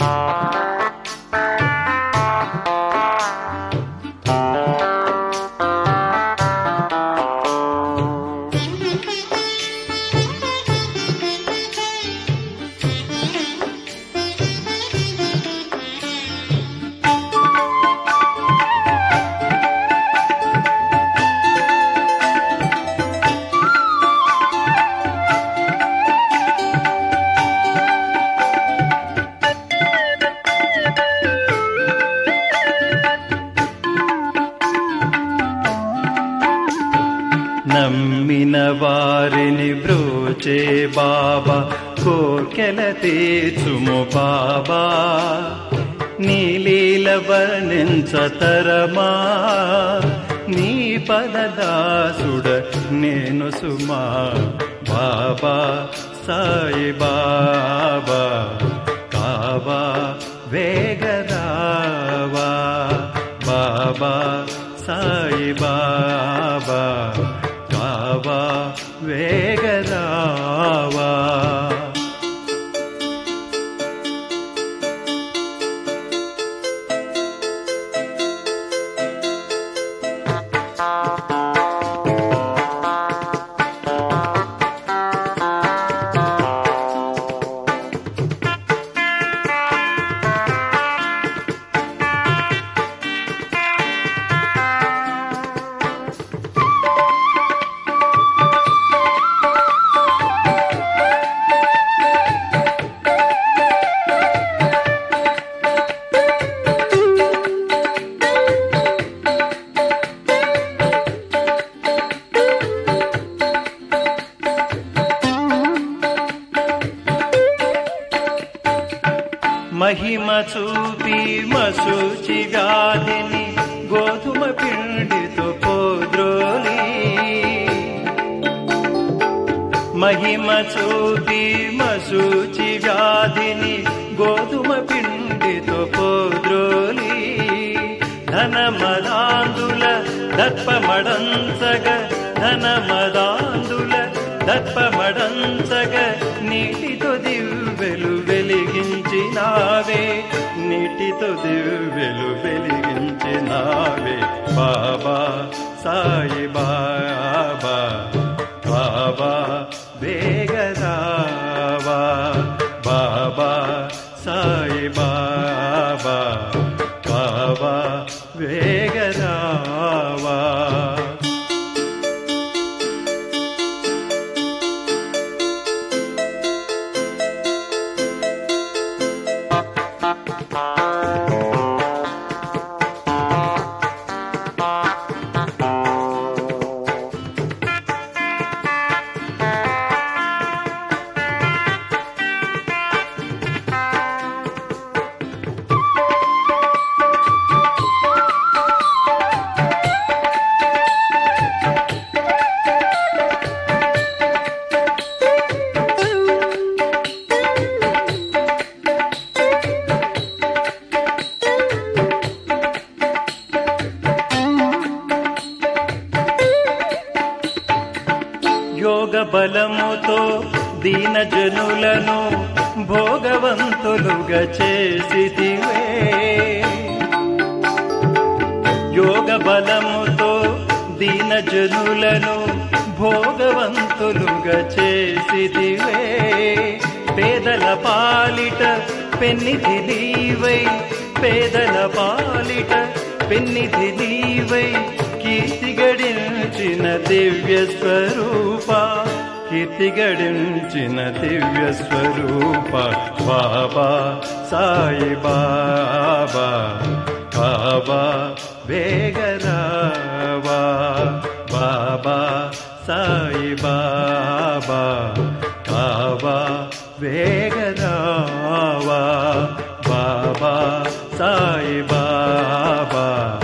నమ్మిన వారిని బ్రోచే బాబా కోర్కెల తీర్చుము బాబా నీలీల వర్ణించతరమా నీ పదదాసుడ నేను సుమా బాబా సాయి బాబా కావా వేగరావా బాబా సాయి బాబా కావా వేగరావా మహిమ చూపి మసూచి వ్యాధిని గోధుమ పిండితో పోద్రోలి మహిమ చూపి మసూచి వ్యాధిని గోధుమ పిండితో పోద్రోలి ధనమదాందుల దర్పమడంచగ ధనమదాందుల దర్పమడంచగ నీటితో దివ్వెలు వెలిగించినావే నీటితో దివ్వెలు వెలిగించినావే బాబా సాయి బాబా బాబా వేగరావా బాబా సాయి బాబా బాబా వేగరావా యోగ బలముతో దీన జనులను భోగవంతులుగా చేసిదివే యోగ బలముతో దీన జనులను భోగవంతులుగా చేసిదివే పేదల పాలిట పెన్నిధి నీవై పేదల పాలిట పెన్నిధి నీవై కీర్తి గడించిన దివ్య స్వరూప కీర్తి గడించిన దివ్య స్వరూప బాబా సాయి బాబా బాబా వేగరావా బాబా సాయి బాబా బాబా వేగరావా బాబా సాయి బాబా